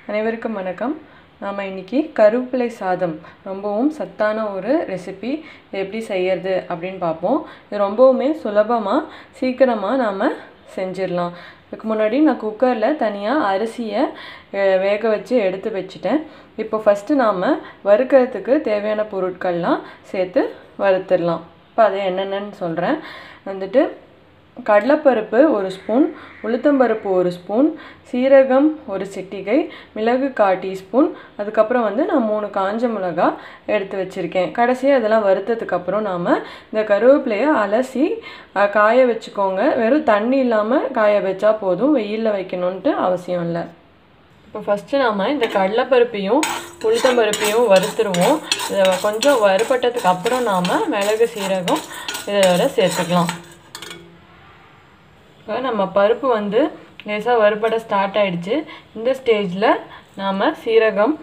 அனைவருக்கும் வணக்கம் நாம் இன்றைக்கி கருவேப்பிலை சாதம் ரொம்பவும் சத்தான ஒரு ரெசிபி எப்படி செய்யறது அப்படின்னு பார்ப்போம் இது ரொம்பவுமே சுலபமாக சீக்கிரமாக நாம் செஞ்சிடலாம் இதுக்கு முன்னாடி நான் குக்கரில் தனியாக அரிசியை அஹ், வேக வச்சு எடுத்து வச்சுட்டேன் இப்போ ஃபஸ்ட்டு நாம் வறுக்கிறதுக்கு தேவையான பொருட்கள்லாம் சேர்த்து வறுத்துடலாம் இப்போ அது என்னென்னு சொல்கிறேன் வந்துட்டு கடலைப்பருப்பு ஒரு ஸ்பூன் உளுத்தம்பருப்பு ஒரு ஸ்பூன் சீரகம் ஒரு சிட்டிகை மிளகு கால் டீஸ்பூன் அதுக்கப்புறம் வந்து நான் மூணு காஞ்ச மிளகா எடுத்து வச்சுருக்கேன் கடைசியாக இதெல்லாம் வறுத்ததுக்கப்புறம் நாம் இந்த கருவேப்பிலையை அலசி அஹ், காய வச்சுக்கோங்க வெறும் தண்ணி இல்லாமல் காய வச்சா போதும் வெயிலில் வைக்கணுன்ட்டு அவசியம் இல்லை இப்போ ஃபஸ்ட்டு நாம் இந்த கடலைப்பருப்பையும் உளுத்தம்பருப்பையும் வறுத்துருவோம் இதை கொஞ்சம் வறுபட்டதுக்கு அப்புறம் நாம் மிளகு சீரகம் இதோட சேர்த்துக்கலாம் இப்போ நம்ம பருப்பு வந்து லேசாக வறுபட ஸ்டார்ட் ஆயிடுச்சு இந்த ஸ்டேஜில் நாம் சீரகம்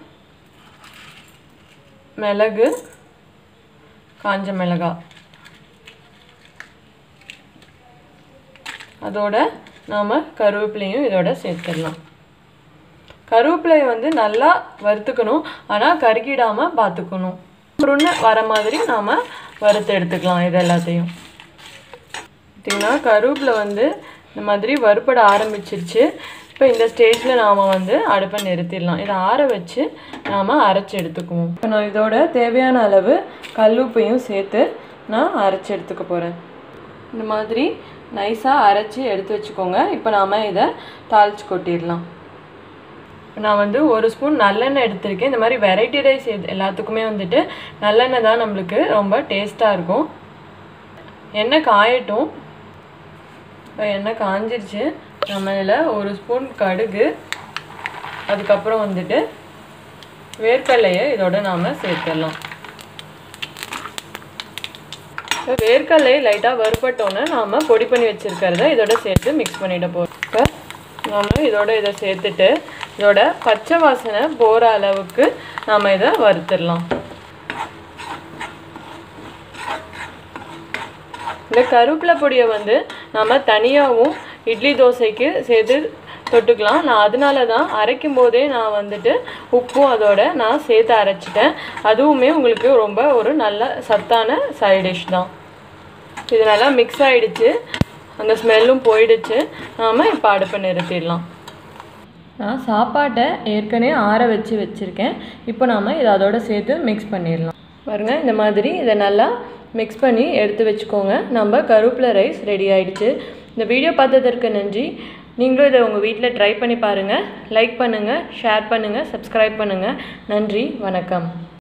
மிளகு காஞ்ச மிளகா அதோட நாம் கருவேப்பிலையும் இதோட சேர்த்துடலாம் கருவேப்பிலையை வந்து நல்லா வறுத்துக்கணும் ஆனால் கருகிடாமல் பார்த்துக்கணும் ஒன்று வர மாதிரி நாம் வறுத்து எடுத்துக்கலாம் இது எல்லாத்தையும் பார்த்திங்கன்னா கருவேப்பிலை வந்து இந்த மாதிரி வறுபட ஆரம்பிச்சிருச்சு இப்போ இந்த ஸ்டேஜில் நாம் வந்து அடுப்பை நிறுத்திடலாம் இதை ஆற வச்சு நாம் அரைச்சி எடுத்துக்குவோம் இப்போ நான் இதோட தேவையான அளவு கல்லுப்பையும் சேர்த்து நான் அரைச்சி எடுத்துக்க போகிறேன் இந்த மாதிரி நைஸாக அரைச்சி எடுத்து வச்சுக்கோங்க இப்போ நாம் இதை தாளித்து கொட்டிடலாம் இப்போ நான் வந்து ஒரு ஸ்பூன் நல்லெண்ணெய் எடுத்திருக்கேன் இந்த மாதிரி வெரைட்டி ரைஸ் எது எல்லாத்துக்குமே வந்துட்டு நல்லெண்ணெய் தான் நம்மளுக்கு ரொம்ப டேஸ்ட்டாக இருக்கும் எண்ணெய் காயட்டும் இப்போ எண்ணெய் காஞ்சிருச்சு நம்ம இதில் ஒரு ஸ்பூன் கடுகு அதுக்கப்புறம் வந்துட்டு வேர்க்கடலையை இதோட நாம் சேர்த்துடலாம் இப்போ வேர்க்கடலையை லைட்டாக வறுபட்டோன்னே நாம் பொடி பண்ணி வச்சுருக்கிறத இதோட சேர்த்து மிக்ஸ் பண்ணிட போகிறோம் இப்போ நாம் இதோட இதை சேர்த்துட்டு இதோட பச்சை வாசனை போகிற அளவுக்கு நாம் இதை வறுத்துடலாம் இந்த கருவேப்பிலை பொடியை வந்து நம்ம தனியாகவும் இட்லி தோசைக்கு சேர்த்து தொட்டுக்கலாம் நான் அதனால தான் அரைக்கும் போதே நான் வந்துட்டு உப்பும் அதோட நான் சேர்த்து அரைச்சிட்டேன் அதுவுமே உங்களுக்கு ரொம்ப ஒரு நல்ல சத்தான சைட் டிஷ் தான் இது நல்லா மிக்ஸ் ஆகிடுச்சு அந்த ஸ்மெல்லும் போயிடுச்சு நாம் இப்போ அடுப்பை நிறுத்திடலாம் நான் சாப்பாட்டை ஏற்கனவே ஆற வச்சு வச்சுருக்கேன் இப்போ நாம் இதை அதோட சேர்த்து மிக்ஸ் பண்ணிடலாம் பாருங்கள் இந்த மாதிரி இதை நல்லா மிக்ஸ் பண்ணி எடுத்து வச்சுக்கோங்க நம்ம கருவேப்பிலை ரைஸ் ரெடி ஆயிடுச்சு இந்த வீடியோ பார்த்ததற்கு நன்றி நீங்களும் இதை உங்கள் வீட்டில் ட்ரை பண்ணி பாருங்கள் லைக் பண்ணுங்கள் ஷேர் பண்ணுங்கள் சப்ஸ்கிரைப் பண்ணுங்கள் நன்றி வணக்கம்